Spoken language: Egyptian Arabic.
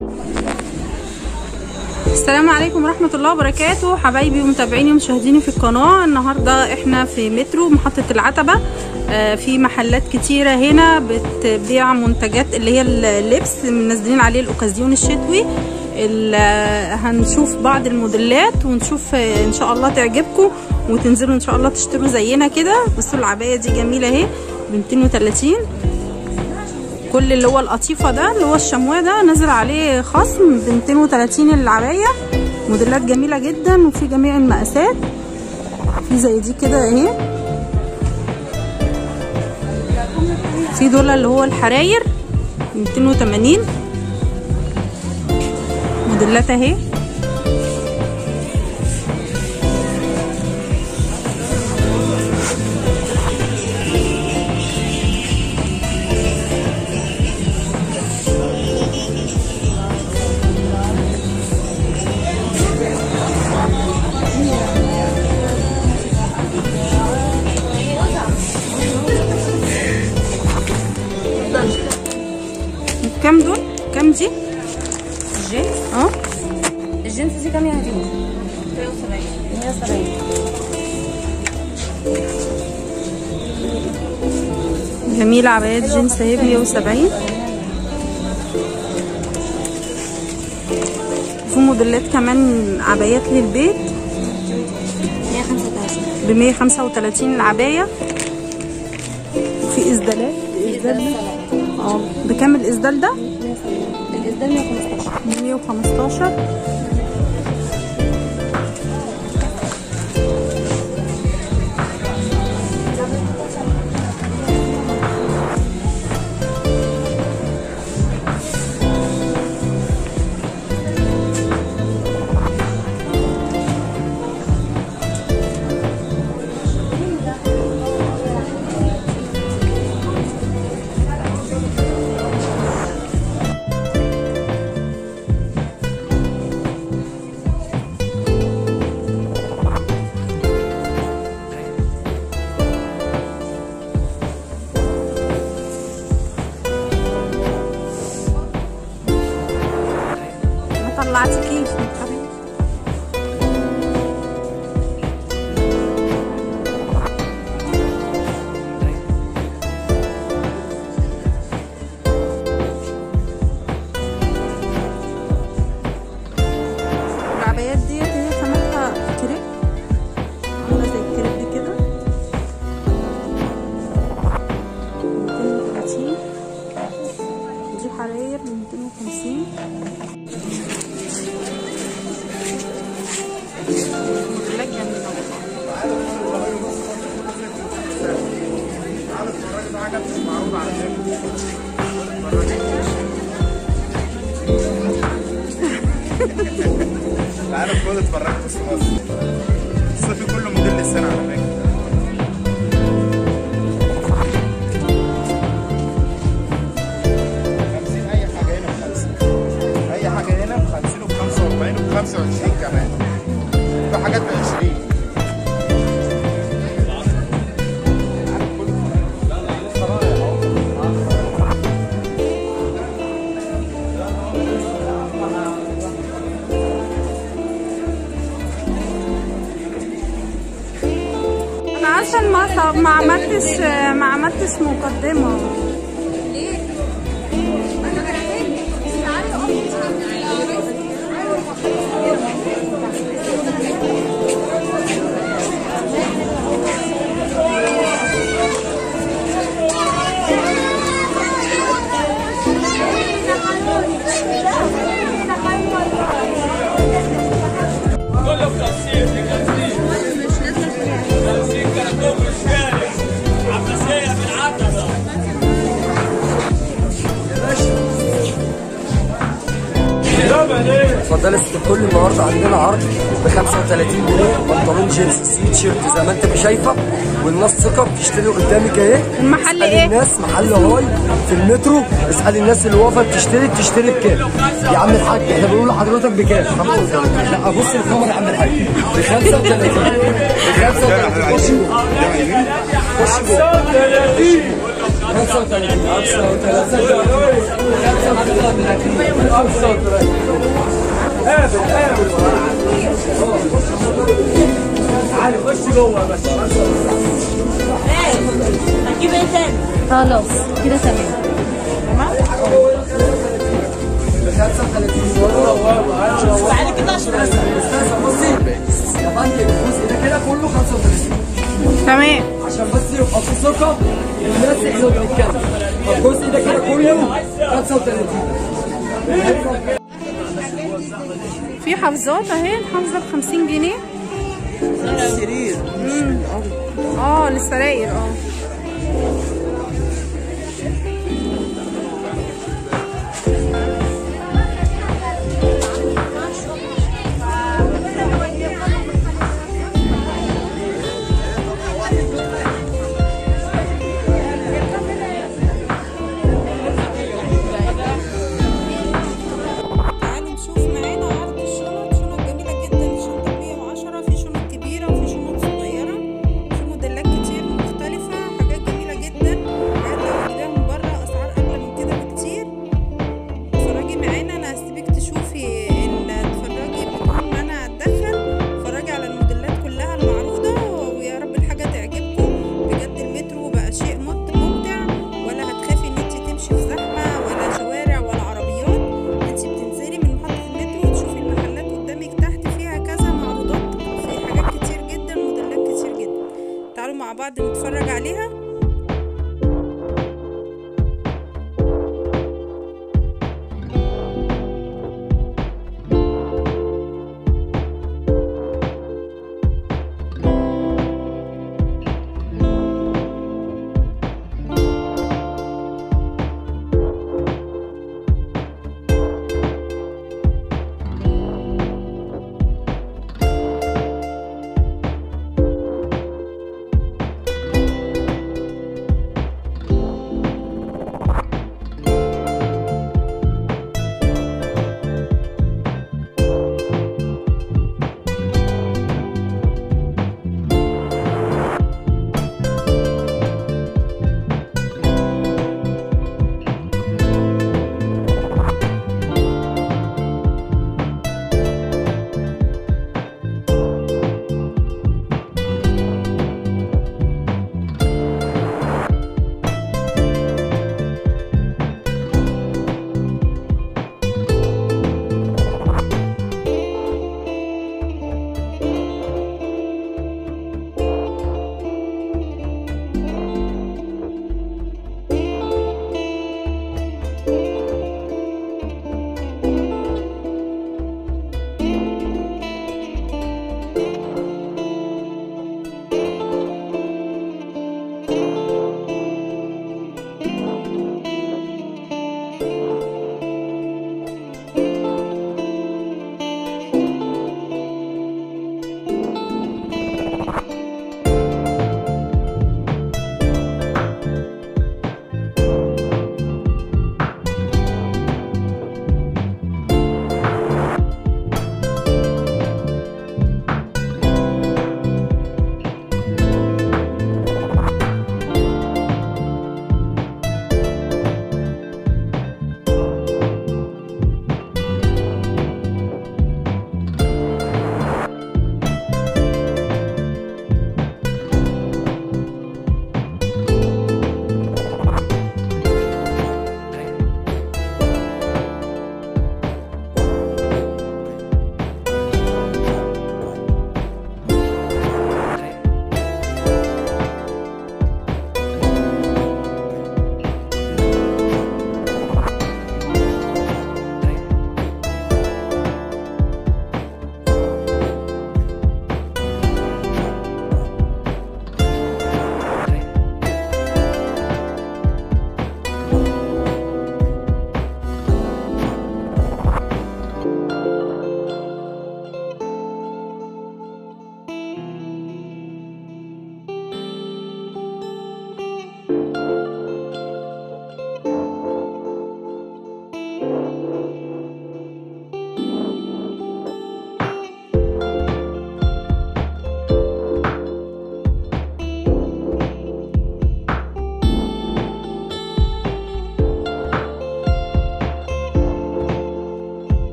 السلام عليكم ورحمة الله وبركاته حبايبي ومتابعيني ومشاهديني في القناة النهاردة احنا في مترو محطة العتبة آه، في محلات كتيرة هنا بتبيع منتجات اللي هي اللبس منزلين عليه الأوكازيون الشتوي ال- آه، هنشوف بعض الموديلات ونشوف آه، ان شاء الله تعجبكم وتنزلوا ان شاء الله تشتروا زينا كده بصوا العباية دي جميلة اهي ب 230 كل اللي هو القطيفه ده اللي هو الشمواه ده نزل عليه خصم ب 230 العبايه موديلات جميله جدا وفي جميع المقاسات في زي دي كده اهي في دول اللي هو الحراير 280 موديلات اهي كام دول كام دي الجنس اه الجنس دي كام يا هديم؟ 170 جميلة عبايات جينز اهي ب 170 في موديلات كمان عبايات للبيت 135 ب 135 العباية وفي اسدالات اسدال اه بكام الاسدال ده؟ الإسدال 115 ب 115 ما طلعتكيش العبايات ديت هي خامتها كريب عامله زي الكريب كده 230 دي حراير ب 250 موديلات جميلة والله العالم كله اتفرجت بس مصر الصيفي كله موديل السنه على فكره خمسين اي حاجه هنا بخمسين اي حاجه هنا بخمسين وبخمسة واربعين وبخمسة وعشرين كمان في حاجات بعشرين انا عشان ما ص- ما عملتش ما عملتش مقدمه كله بتقسيم بتقسيم تقسيم كرتون بالشارع عباسية بالعتبة اتفضل ست الكل النهارده عندنا عرض ب 35 جنيه بنطلون جينز سويت شيرت زي ما انت ما شايفه والناس ثقه بتشتري قدامك اهي المحل اسألي ايه؟ الناس محل هاي في المترو اسالي الناس اللي واقفه بتشتري بتشتري بكام يا عم الحاج احنا بنقول لحضرتك بكام 35 لا بص الكاميرا يا عم الحاج ب 35 ب 35 خش جوه خش جوه هتجيب ايه تاني؟ خلاص كده تمام بعد كده عشان بصي يا فندم الجزء ده كده كله 35 تمام عشان بس يبقى في ثقه الناس احنا بنتكلم الجزء ده كده كله 35 في حافظات اهي الحافظه ب 50 جنيه السرير اه للسراير اه تعالوا نشوف معانا عرض الشنط شنط جميلة جدا الشنطة ب 110 في شنط كبيرة وفي شنط صغيرة في موديلات كتير مختلفة حاجات جميلة جدا حاجات لو تجيبها من بره أسعار أغلى من كده بكتير اتفرجي معانا أنا هسيبك تشوفي ال- تتفرجي بدون ما أنا أتدخل اتفرجي على الموديلات كلها المعروضة ويا رب الحاجة تعجبكم بجد المترو بقى شيء مت- ممتع ولا هتخافي إن انت تمشي في زحمة ولا شوارع ولا عربيات انت بتنزلي من محطة المترو تشوفي المحلات قدامك تحت فيها كذا معروضات في حاجات كتير جدا موديلات كتير جدا تعالوا مع بعض نتفرج عليها